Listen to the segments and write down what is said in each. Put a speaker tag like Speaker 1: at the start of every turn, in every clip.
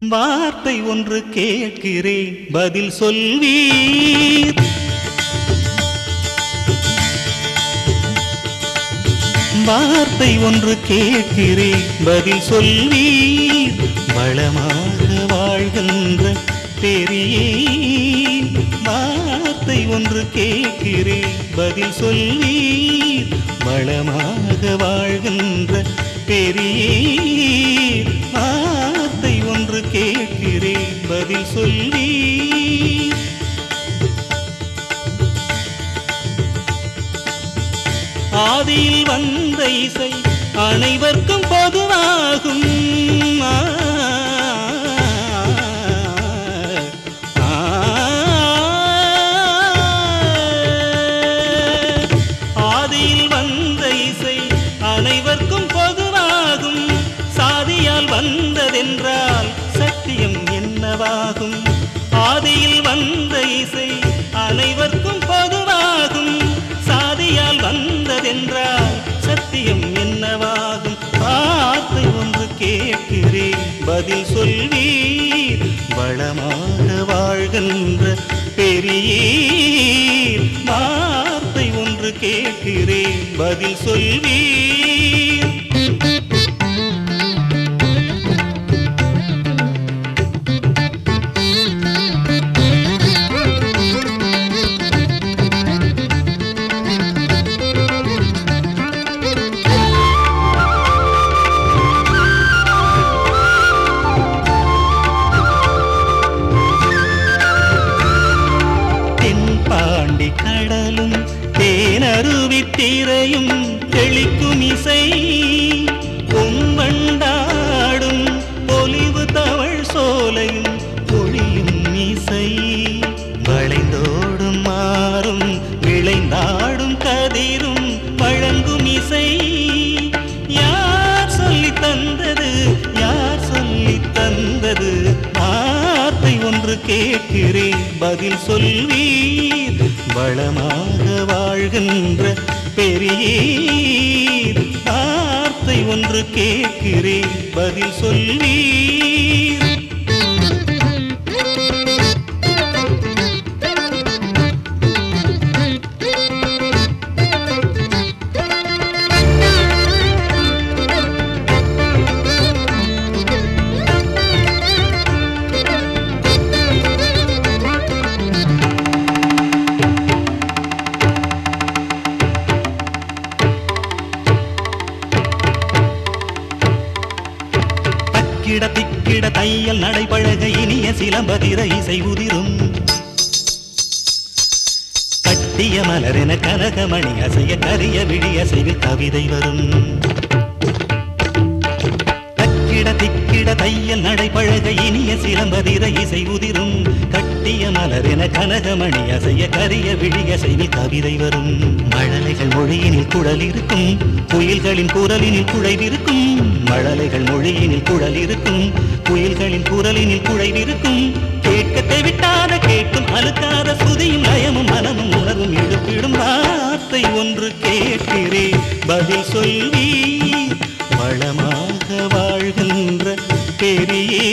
Speaker 1: வார்த்தை ஒன்று கேட்கிறேன் பதில் சொல்வீர் வார்த்தை ஒன்று கேட்கிறேன் பதில் சொல்வீர் வளமாக வாழ்கின்ற பெரியே வார்த்தை ஒன்று கேட்கிறேன் பதில் சொல்வீர் வளமாக வாழ்கின்ற பெரியே வார்த்தை ஒன்று கேட்கிறேன் பதில் சொல்வீர் ஆதியில் வந்த இசை அனைவர்க்கும் பொதுவாகும் ஆ, ஆ, ஆதியில் வந்த இசை அனைவர்க்கும் பொதுவாகும் சாதியால் வந்ததென்றால் சத்தியம் என்னவாகும் ஆதியில் வந்த இசை அனைவர்க்கும் பொதுவாகும் சாதியால் வந்ததென்றால் சத்தியம் என்னவாகும் வார்த்தை ஒன்று கேட்கிறேன் பதில் சொல்வீர் வளமாக வாழ்கின்ற பெரியீர் வார்த்தை ஒன்று கேட்கிறேன் பதில் சொல்வீர் தென்பாண்டி கடலும் தேனருவி திரையும் தெளிக்கும் இசை பொன்வண்டாடும் பொலிவு தவழ் சோலையும் பொழியும் இசை வளைந்தோடும் மாறும் விளைந்தாடும் கதிரும் வழங்கும் இசை யார் சொல்லி தந்தது யார் சொல்லி தந்தது வார்த்தை ஒன்று கேட்கிறேன் பதில் சொல்வீர் வளமாக வாழ்கின்ற பெரியீர் வார்த்தை ஒன்று கேட்கிறேன் பதில் சொல்வீர் தக்கிட திக்கிட தையல் நடைபழக இனிய சிலம்பதிர இசை உதிரும் கட்டிய மலரென கனகமணி அசைய கரிய விழி அசைவில் கவிதை வரும் தக்கிட திக்கிட தையல் நடைபழக இனிய சிலம்பதிர இசை உதிரும் கட்டிய மலரென கனகமணி அசைய கரிய விழி அசைவில் கவிதை வரும் மழலைகள் மொழியினில் குழல் இருக்கும் குயில்களின் குரலினில் குழைவிருக்கும் மழலைகள் மொழியினில் குழல் இருக்கும் குயில்களின் குரலினில் குழைவிருக்கும் கேட்கத்தை விட்டாத கேட்கும் அழுக்காத சுதியும் லயமும் மனமும் உணர்வும் இழுப்பிடும் வார்த்தை ஒன்று கேட்கிறேன் பதில் சொல்லி வளமாக வாழ்கின்ற பெரியே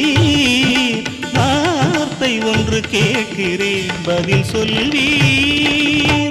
Speaker 1: வார்த்தை ஒன்று கேட்கிறேன் பதில் சொல்வீர்